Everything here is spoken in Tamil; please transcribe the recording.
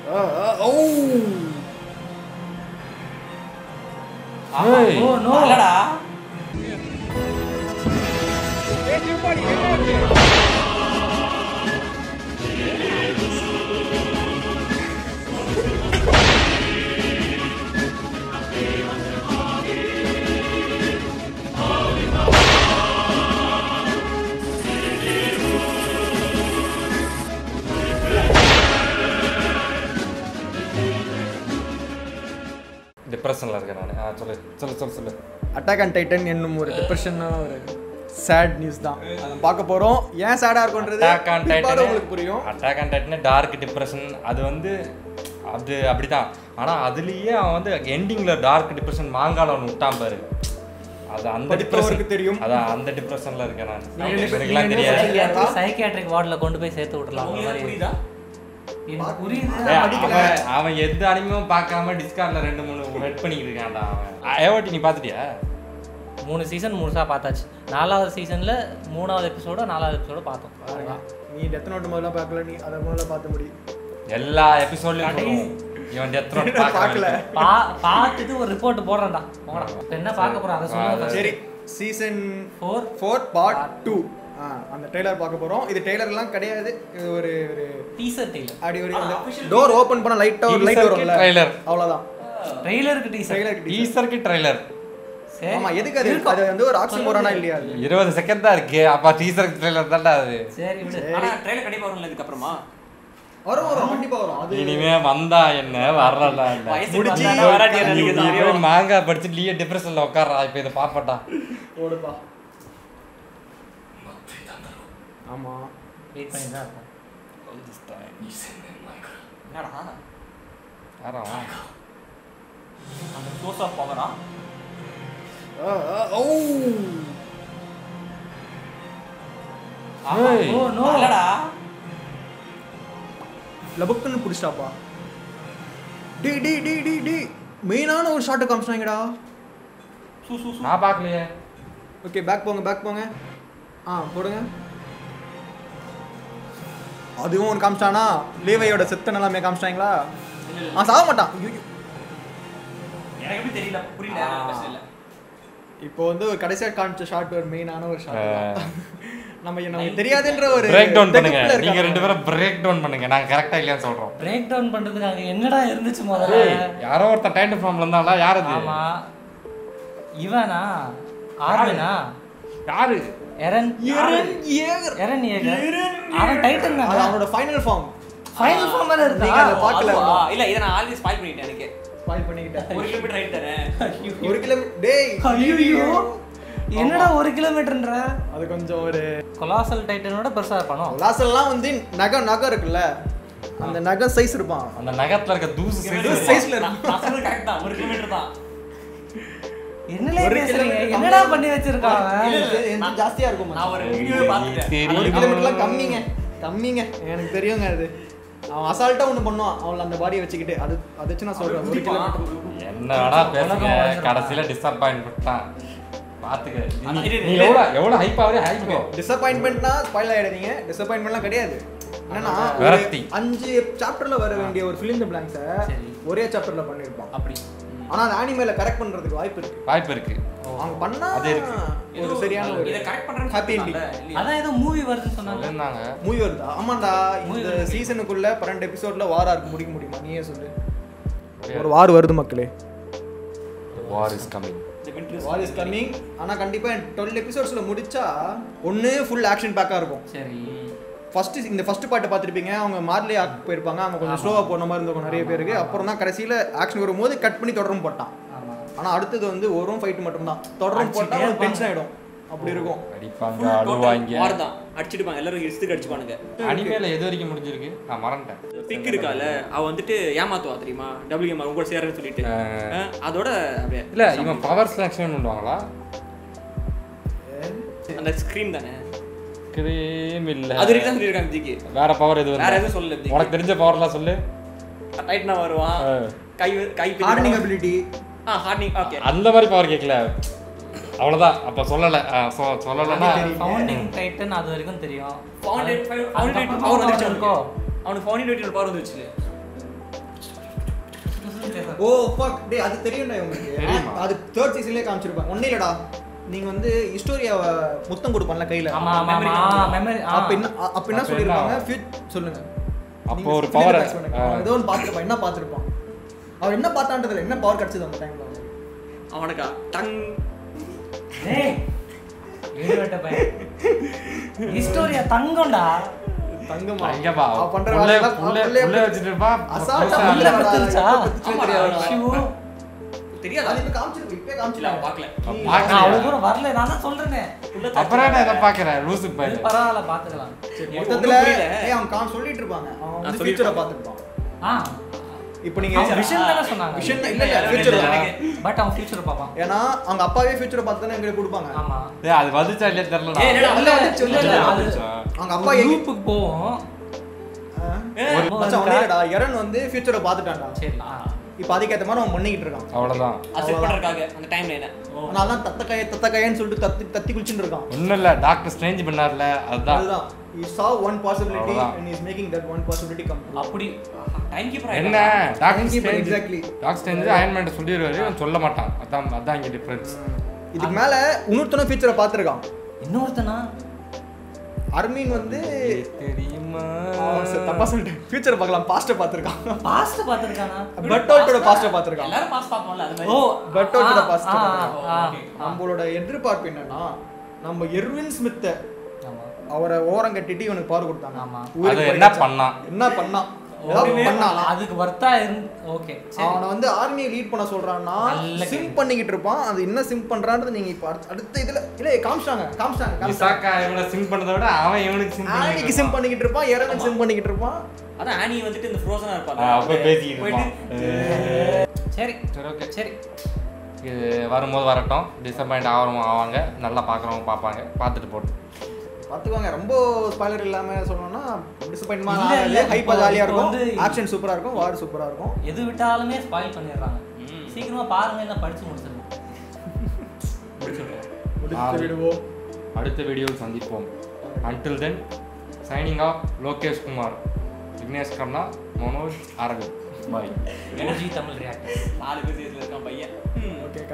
ஓ ஏய், ஓ நோ இல்லடா டிப்ரெஷன்ல இருக்கேன் நான் ஆ சொல்லு சொல்லு சொல்லு சொல்லு அட்டாக் அண்ட் டைட்டன் என்னும் ஒரு டிப்ரெஷனான ஒரு சேட் நியூஸ் தான் அதை பார்க்க போறோம் ஏன் சேடா இருக்கும்ன்றது அட்டாக் ஆன் பிற்பாடு உங்களுக்கு புரியும் attack on Titan dark depression அது வந்து அது அப்படிதான் ஆனா அதுலயே அவன் வந்து எண்டிங்ல டார்க் டிப்ரெஷன் மாங்கால ஒன்று விட்டான் பாரு அது அந்த படித்தவருக்கு டிப்ரெஷன் தெரியும். அதான் அந்த டிப்ரெஷன்ல இருக்கேன் நான் நீங்க என்ன எனக்குலாம் நீங்க தெரியாது என்ன சைக்கியாட்ரிக் வார்டில் கொண்டு போய் சேர்த்து விடலாம் அந்த மாதிரி புரியுதா எனக்கு புரியுது ஏய், அடிக்கல. அவன் அவன் எந்த அனிமையும் பார்க்காம டிஸ்கார்ட்ல ரெண்டு மூணு ஹெட் பண்ணிக்கிட்டு இருக்கான்டா அவன் ஏவாட்டி நீ பாத்துட்டியா மூணு சீசன் முழுசா பார்த்தாச்சு நாலாவது சீசன்ல மூணாவது எபிசோட நாலாவது எபிசோட பார்த்தோம் அவ்வளவுதான். நீ டெத் நோட் முதல்ல பார்க்கல நீ அதை முதல்ல பார்த்து முடி எல்லா எபிசோட்லயும் இவன் டெத் நோட் பார்க்கல பார்க்கல பா பார்த்துட்டு ஒரு ரிப்போர்ட் போடுறேன்டா போடா இப்ப என்ன பார்க்க போறோம் அதை சொல்லுங்க சரி season four four part two அந்த ட்ரெய்லர் பார்க்க போறோம் இது ட்ரெய்லர்லாம் கிடையாது இது ஒரு ஒரு டீசர் டெய்லர் அப்படி ஒரு டோர் ஓபன் பண்ண லைட்டா ஒரு லைட் Teaser-க்கு வரும்ல trailer. அவ்வளவுதான் ட்ரெய்லருக்கு டீசர் ட்ரெய்லர் டீசருக்கு ட்ரைலர் சரி ஆமா எதுக்கு அது அது வந்து ஒரு ஆக்சிமோரானா இல்லையா அது இருபது செகண்ட் தான் இருக்கு அப்ப டீசருக்கு ட்ரைலர் தான்டா அது சரி விடு ஆனா ட்ரெயிலர் கண்டிப்பா வரும்ல இதுக்கப்புறமா வரும் வரும் கண்டிப்பா வரும் அது இனிமே வந்தா என்ன வரல இல்ல வயசுக்கு முடிச்சு வந்தானா வராட்டி என்ன நீ எனக்கு நீ தெரியும் போய் மாங்காய் படிச்சு லீய டிப்ரெஷன்ல உட்கார்றா இப்ப இதை பாப்பட்டா ஓடுப்பா ஆமா வெயிட் பண்ணி தான் இருக்கும் என்னடா யாரா அந்த சோர்ஸ் ஆஃப் பவரா ஆ, ஆ, ஓ ஏய், ஓ நோ இல்லடா லபுக்குன்னு பிடிச்சிட்டாப்பா டி டி டி டி டி மெயினான ஒரு ஷாட்டை காமிச்சிட்டாங்கடா சூ சூ சூ நான் பார்க்கலையே ஓகே பேக் போங்க பேக் போங்க ஆ போடுங்க அதுவும் ஒன்று காமிச்சிட்டானா லீவையோட செத்த நிலைமையை காமிச்சிட்டாங்களா ஆ சாக மாட்டான் ஐயோ, ஐயோ. எனக்கு எப்படி தெரியல புரியல ஆ. பிரச்சனை இல்ல இப்போ வந்து ஒரு கடைசியாக காமிச்ச ஷாட் ஒரு மெயினான ஒரு ஷாட் ஆ. நம்ம நமக்கு தெரியாதுன்ற ஒரு பிரேக் டவுன் பண்ணுங்க திகைப்புல நீங்க இருக்காங்க. ரெண்டு பேரும் பிரேக் டவுன் பண்ணுங்க நாங்க கரெக்டா இல்லையான்னு சொல்றோம் பிரேக் டவுன் பண்றதுக்கு அங்க என்னடா இருந்துச்சு முதல்ல ஏய், யாரோ ஒருத்தன் டைம் ஃபார்ம்ல இருந்தாங்களா யார் அது ஆமா இவனா ஆர்வனா யாரு Eren Eren Yeager. Eren Yeager அவன் டைட்டன் அது தான் அவனோட ஃபைனல் ஃபார்ம் ஃபைனல் ஃபார்ம் வேற நீங்க அதை இருக்கா பார்க்கல அதுவா? இல்ல இதை நான் ஆல்ரெடி ஸ்பாயில் பண்ணிட்டேன் எனக்கு ஸ்பாயில் பண்ணிக்கிட்டேன் ஒரு கிலோமீட்டர் ரைட் தானே ஒரு கிலோமீட்டர் டேய் ஐயோ என்னடா ஒரு கிலோமீட்டர்ன்ற அது கொஞ்சம் ஒரு கொலாசல் டைட்டனோட பெருசா இருப்பானோ லாசல்லாம் வந்து நகம் நகம் இருக்குல்ல அந்த நகம் சைஸ் இருப்பான் அந்த நகத்துல இருக்க தூசு இது size சைஸ்ல நான் இருக்கும் நான் சொன்னது கரெக்ட் தான் ஒரு கிலோமீட்டர் தான் என்னலே ஒரு பேசுறீங்க kilometer என்னடா பண்ணி வச்சிருக்கான் அவன்? இல்ல, இல்ல. இது ஜாஸ்தியா இருக்கும் நான் ஒரு வீடியோ நீ பார்த்துட்டேன் தெரியும். ஒரு கிலோமீட்டர்லாம் கம்மிங்க கம்மிங்க எனக்கு தெரியுங்க அது அவன் அசால்ட்டா ஒண்ணு பண்ணுவான் அவள் அந்த பாடியை வச்சுக்கிட்டு அது அதை வச்சு நான் சொல்றேன் ஒரு கிலோமீட்டர் என்ன வேணா பேசுங்க உலகம் வளர்ச்சிருக்கான். கடைசியில டிசப்பாயின்ட் பண்ணிட்டான் பாத்துக்க ஆனா நீ இரு, நீ இரு. எவ்வளவு எவ்வளவு ஹைப் ஆகுது ஹைப் டிசப்பாயின்மெண்ட்னா ஸ்பாயில் ஆயிடாதீங்க டிசப்பாயின்மெண்ட்லாம் கிடையாது என்னன்னா ஒரு விரக்தி. அஞ்சு சாப்டர்ல வர வேண்டிய ஒரு ஃபிலிம் பிளாங்ஸை சரி. ஒரே சாப்டர்ல பண்ணிருப்பான் அப்படி ஆனா அது ஆனிமேல கரெக்ட் பண்றதுக்கு வாய்ப்பு இருக்கு வாய்ப்பு இருக்கு அவங்க பண்ணா அது இருக்கு. ஒரு சரியான ஒரு இதை கரெக்ட் பண்றேன்னு ஹாப்பி சொன்னாங்கல்ல, என்டிங் இல்லையா? அதான் ஏதோ மூவி வருதுன்னு சொன்னாங்க இருந்தாங்க மூவி வருதா ஆமாண்டா Movie இந்த வருது. சீசனுக்குள்ள பன்னெண்டு எபிசோட்ல வாரா இருக்கு முடிக்க முடியுமா நீயே சொல்லு ஒரு வார் வருது மக்களே வார் இஸ் கமிங் இந்த winter வார் இஸ் கம்மிங் ஆனா கண்டிப்பா டுவெல் எபிசோட்ஸ்ல முடிச்சா ஒண்ணு ஃபுல் ஆக்ஷன் பேக்கா இருக்கும் சரி ஃபர்ஸ்ட் இந்த ஃபர்ஸ்ட் பாட்டை பார்த்துருப்பீங்க அவங்க மார்லே ஆக்கு போயிருப்பாங்க அவங்க கொஞ்சம் ஸ்லோவாக போன மாதிரி இருந்திருக்கும் நிறைய பேருக்கு அப்புறம் தான் கடைசியில் ஆக்ஷன் வரும்போது கட் பண்ணி தொடரும் போட்டான் ஆமா ஆனால் அடுத்தது வந்து ஒரு ஃபைட் மட்டும்தான் தொடரும் அடிச்சுட்டே போட்டால் இருப்பாங்க. டென்ஷன் ஆகிடும் அப்படி இருக்கும் அடிப்பாங்க full total அழுவாங்க war தான் அடிச்சிடுப்பாங்க எல்லாரும் இசுக்கு அடிச்சுப்பானுங்க அனிமேல எது வரைக்கும் முடிஞ்சிருக்கு நான் மறந்துட்டேன் பிக் இருக்கால அவ வந்துட்டு ஏமாத்துவா தெரியுமா டபிள்யூ உங்க கூட சேரன்னு சொல்லிட்டு அஹ், அஹ், அதோட அப்படியே இல்ல இவன் பவர் செலக்ஷன் பண்ணுவாங்களா அந்த ஸ்கிரீன் தானே கிரீம் இல்ல அது வரைக்கும் தான் சொல்லியிருக்காங்க ஜிக்கு வேற பவர் எது வேற வருது எதுவும் சொல்லல ஜிக்கு உனக்கு தெரிஞ்ச பவர்லாம் சொல்லு டைட்னா வருவான் அஹ், கை கை ஹார்டனிங் அபிலிட்டி ஆ ஹார்டனிங் ஓகே அந்த மாதிரி பவர் கேட்கல அவ்வளவுதான் அப்ப சொல்லல அஹ், சொ- சொல்லலைன்னா ஃபவுண்டிங் டைட்டன் அது வரைக்கும் தெரியும் ஃபவுண்டட் அதுக்கப்புறம் ஃபவுண்டட் பவர் வந்துருச்சு இருக்கோ அவனுக்கு அவனுக்கு ஃபவுண்டட் பவர் வந்துருச்சு ஓ ஃபக் டேய் அது தெரியும்டா உங்களுக்கு தெரியுமா? அது தேர்ட் சீசன்லயே காமிச்சிருப்பாங்க ஒண்ணே இல்லடா நீங்க வந்து ஹிஸ்டோரியாவை முத்தம் கொடுப்பான்ல கையில ஆமா ஆமா Memory ஆமா மெமரி அப்ப என்ன அ- அப்ப என்ன அப்ப சொல்லிருப்பாங்க என்ன? ஃபியூ- சொல்லுங்க அப்போ நீங்க ஒரு fill in the power- blanks பண்ணுங்க. அவன் ஏதோ ஒன்று பார்த்துருப்பான் என்ன பார்த்துருப்பான் அவர் என்ன பார்த்தான்றதுல என்ன பவர் கிடைச்சது அந்த டைம்ல அவனுக்கா டங் டேய் வேறுபட்ட பையன் ஹிஸ்டோரியா தங்கம்டா தங்கமா இங்கப்பா அவன் பண்ற உள்ள வேலையெல்லாம் உள்ள அவன் உள்ளே உள்ள வச்சுட்டு இருப்பா அசால்ட்டா பெருசா உள்ள இல்லடா, பத்துச்சா? எப்ப பத்துச்சுன்னே ஆமாடா, தெரியாதுடா. ஐயோ. தெரியாதா அது இப்ப காமிச்சிருக்கு, இப்பயே இல்ல அவன் காமிச்சிருக்காங்க. பார்க்கல நீ- பார்க்கலையா? நான் அவ்வளவு தூரம் வரல நான் தான் சொல்றேனே அப்புறம் என்ன இதை பாக்குறேன் லூசு இது பையன் பரவாயில்ல பாத்துக்கலாம் எனக்கு மொத்தத்துல ஒண்ணும் புரியல. ஏய், அவன் காம் சொல்லிட்டு இருப்பாங்க அவன் வந்து நான் ஃபியூச்சரை சொல்லிருப்பேன். பார்த்துருப்பான் ஆ இப்போ நீங்க அவன் விஷன் தானே சொன்னாங்க விஷன் இல்ல இல்ல ஃபியூச்சர் எனக்கு- பட் அவன் ஃபியூச்சர் பார்ப்பான் ஏன்னா அவங்க அப்பாவே ஃபியூச்சரை பார்த்து தானே எங்களுக்கு கொடுப்பாங்க ஆமா டேய் அது வந்துச்சா இல்லையா தெரியலடா ஏய், என்னடா, இல்ல, வந்துச்சு, இல்ல, வந்துச்சு. இல்ல, அது வந்துச்சா? அவங்க அப்பா எங்க லூப்புக்கு போவோம் ஆ? ஒரு- மச்சான் ஒண்ணே இல்லடா எரன் வந்து ஃபியூச்சரை பார்த்துட்டான்டா சரி ஆ. இப்போ அதுக்கேற்ற மாதிரி அவன் பண்ணிக்கிட்டு இருக்கான் அவ்வளவுதான் அசெப்ட் பண்றதுக்காக அந்த டைம்ல என்ன அதனால தான் தத்த கைய தத்த கையன்னு சொல்லிட்டு தத்தி தத்தி குளிச்சுட்டு இருக்கான் ஒண்ணும் இல்ல டாக்டர் ஸ்ட்ரேஞ்ச் பண்ணார்ல அதுதான் அதுதான் he saw one possibility அவ்வளவுதான். and he is making that one possibility come true அப்படி டைம் கீப்பர் என்ன doctor Timekeeper, strange exactly. Doctor strange அயன்மெண்ட் சொல்லிடுவாரு இவன் சொல்ல மாட்டான் அதான் அதான் இங்க டிஃபரன்ஸ் இதுக்கு மேல இன்னொருத்தனும் ஃபியூச்சரை பார்த்துருக்கான் இன்னொருத்தனா அர்மீன் வந்து தெரியுமா ஆ, சரி, தப்பா சொல்லிட்டேன் ஃபியூச்சரை பார்க்கலாம் பாஸ்ட்டை பார்த்துருக்கான் பாஸ்ட் பார்த்துருக்கானா பட்டோட்டோட பாஸ்ட்டை பார்த்துருக்கான் எல்லாரும் பாஸ் பார்ப்போம்ல அது மாதிரி ஓ பட்டோட்டோட ஆ, பாஸ்ட் ஆ, பார்த்துருக்கான் ஆ, Okay. ஆ. நம்மளோட எதிர்பார்ப்பு என்னன்னா நம்ம எர்வின் ஸ்மித்தை ஆமா. அவரை ஓரம் கட்டிட்டு இவனுக்கு பவர் கொடுத்தாங்க ஆமா. உயிருக்கு அது பறி என்ன வச்சான். பண்ணான்? என்ன பண்ணான் ஏதாவது பண்ணானா அதுக்கு வர்த்தா இருந்து ஓகே அவனை வந்து ஆர்மியை லீட் பண்ண சொல்றான்னா நல்ல சிம் கேள்வி. பண்ணிக்கிட்டு இருப்பான் அது என்ன சிம் பண்றான்றது நீங்க இப்ப அடுத்த- அடுத்த இதுல இல்ல காமிச்சாங்க காமிச்சாங்க காமிச்சாங்க விசாக்கா இவனை சிங் பண்ணதை விட அவன் இவனுக்கு சிங் ஆனிக்கு சிம் பண்ணிக்கிட்டு இருப்பான் இறங்கன் சிம் பண்ணிக்கிட்டு இருப்பான் அதான் ஆனி வந்துட்டு இந்த ஃப்ரோசனா இருப்பாங்க அப்ப பேசிக்கிட்டு போயிட்டு இருப்பான் சரி சரி ஓகே சரி இது வரும்போது வரட்டும் டிசப்பாயிண்ட் ஆகிறவங்க ஆவாங்க நல்லா பார்க்குறவங்க பார்ப்பாங்க பார்த்துட்டு போட்டு பாத்துக்கோங்க ரொம்ப ஸ்பாய்லர் இல்லாம சொன்னோம்னா டிசப்பாயின்மா இல்ல, இல்ல, ஹைப்பா இப்போ- ஜாலியா இப்போ இருக்கும் வந்து- ஆக்ஷன் சூப்பரா இருக்கும் வார் சூப்பரா இருக்கும் எது விட்டாலுமே ஸ்பாயில் பண்ணிடுறாங்க ம். சீக்கிரமா பாருங்க இல்லை படிச்சு முடிச்சிருங்க முடிச்சு ஆ. விடுவோம் அடுத்த வீடியோவில் சந்திப்போம் until then signing off Lokesh Kumar Vignesh Karna Manoj Aravind bye OG Tamil reactor நாலு பேர் சேர்த்துல இருக்கான் பையன் ம். ஓகே